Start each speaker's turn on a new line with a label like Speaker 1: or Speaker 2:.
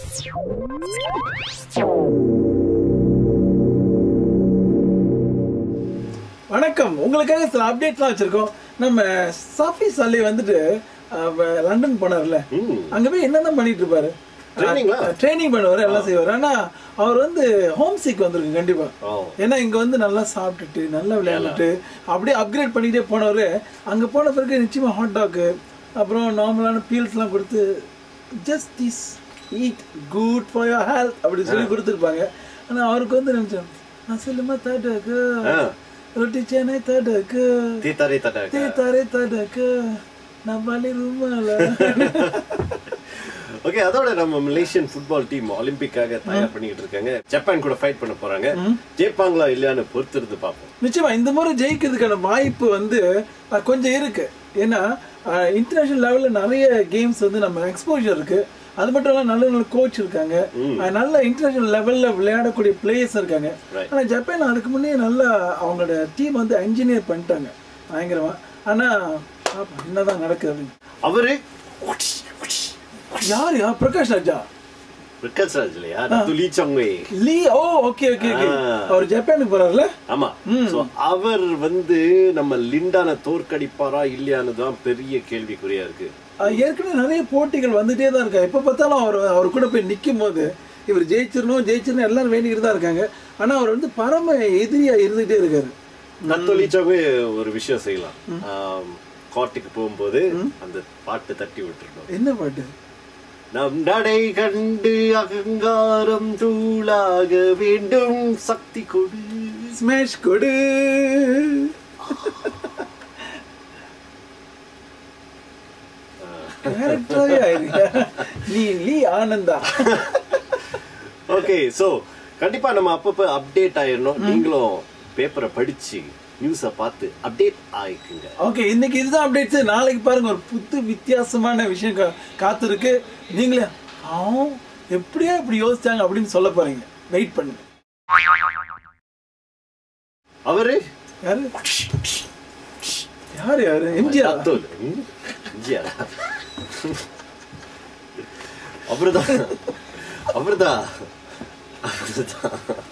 Speaker 1: வணக்கம் உங்களுக்காக சில அப்டேட்லாம் வச்சிருக்கோம் நம்ம சாஃபிஸ் அலி வந்துட்டு அஹ், வ- லண்டன் போனார்ல
Speaker 2: ம்.
Speaker 1: அங்க போய் என்னதான் பண்ணிட்டு இருப்பாரு
Speaker 2: Training-ஆ?
Speaker 1: ட்ரைனிங் பண்ணுவாரு எல்லாம் செய்வாரு ஆனா அவர் வந்து ஹோம் சிக் வந்திருக்கு கண்டிப்பா
Speaker 2: ஓ.
Speaker 1: ஏன்னா இங்க வந்து நல்லா சாப்பிட்டுட்டு நல்லா விளையாண்டுட்டு அப்படியே அப்கிரேட் பண்ணிட்டே போனவரு அங்க போன பிறகு நிச்சயமா ஹாட் டாக் அப்புறம் நார்மலான பீல்ஸ்லாம் கொடுத்து just this eat good for your health அப்படி சொல்லி கொடுத்துருப்பாங்க ஆனா அவருக்கு வந்து நினைச்சோம் நான் சொல்லுமா தாட்டாக்கு
Speaker 2: ஆ.
Speaker 1: ரொட்டி சேனை தாட்டாக்கு
Speaker 2: தீத்தாரே தட்டாக்க
Speaker 1: தீ தாரே தாட்டாக்கு நான் பலி ரூமால
Speaker 2: ஓகே அதோட நம்ம மலேசியன் ஃபுட்பால் டீம் ஒலிம்பிக்காக தயார் பண்ணிட்டு இருக்காங்க ஜப்பான் கூட ஃபைட் பண்ண போறாங்க ஜெயிப்பாங்களா இல்லையான்னு பொறுத்திருந்து பார்ப்போம்
Speaker 1: நிச்சயமா இந்த முறை ஜெயிக்கிறதுக்கான வாய்ப்பு வந்து அஹ், கொஞ்சம் இருக்கு ஏன்னா இன்டர்நேஷனல் லெவல்ல நிறைய கேம்ஸ் வந்து நம்ம எக்ஸ்போஜர் இருக்கு அது மட்டும் இல்லாம நல்ல நல்ல கோச் இருக்காங்க அஹ், நல்ல இன்டர்நேஷனல் லெவல்ல விளையாடக்கூடிய பிளேயர்ஸ் இருக்காங்க
Speaker 2: Right.
Speaker 1: ஆனா ஜப்பான் அதுக்கு முன்னே நல்லா அவங்களோட டீம் வந்து என்ஜினியர் பண்ணிட்டாங்க பயங்கரமா ஆனா பாப்போம், என்னதான் நடக்குது அப்படின்னு.
Speaker 2: அவரு
Speaker 1: யார் யார் பிரகாஷ் ராஜா
Speaker 2: விக்கல்ஸ் ராஜ் இல்லையா துலி சங்வே
Speaker 1: லீ ஓ ஓகே ஓகே ஓகே
Speaker 2: ஆ.
Speaker 1: அவர் ஜப்பானுக்கு போறாருல
Speaker 2: ஆமா சோ அவர் வந்து நம்ம லிண்டான தோற்கடிப்பாரா இல்லையான்னு தான் பெரிய கேள்விக்குறியா இருக்கு
Speaker 1: அஹ் ஏற்கனவே நிறைய போட்டிகள் வந்துட்டே தான் இருக்கா எப்போ பார்த்தாலும் அவர் அவர் கூட போய் நிற்கும் போது இவர் ஜெயிச்சிடணும் ஜெயிச்சிடணும் எல்லாரும் வேண்டிக்கிட்டு தான் இருக்காங்க ஆனா அவர் வந்து பரம எதிரியா இருந்துகிட்டே இருக்காரு
Speaker 2: நத்தொலி சங்வே ஒரு விஷயம் செய்யலாம் ஆம், கோர்ட்டுக்கு போகும்போது அந்த பாட்டு தட்டி விட்டுருக்கோம்
Speaker 1: என்ன பாட்டு
Speaker 2: நம் நடை கண்டு அகங்காரம் தூளாக வேண்டும் சக்தி கொடு
Speaker 1: ஸ்மாஷ் கொடு Character-ஆவே ஆயிருக்க. நீ லீ ஆனந்தா
Speaker 2: ஓகே சோ கண்டிப்பா நம்ம அப்பப்ப அப்டேட் ஆயிடணும் நீங்களும் பேப்பரை படிச்சு நியூஸை பார்த்து அப்டேட் ஆயிக்குங்க
Speaker 1: ஓகே இன்னைக்கு இதுதான் அப்டேட்ஸ் நாளைக்கு பாருங்க ஒரு புது வித்தியாசமான விஷயம் கா- காத்திருக்கு நீங்களே ஆ எப்படியா இப்படி யோசிச்சாங்க அப்படின்னு சொல்ல போறீங்க வெயிட் பண்ணுங்க
Speaker 2: அவரு
Speaker 1: யாரு யாரு யாரு எம்ஜிஆர்
Speaker 2: அப்துல் ம், எம்ஜிஆர் அவர்தான் அவர்தான் அவர்தான்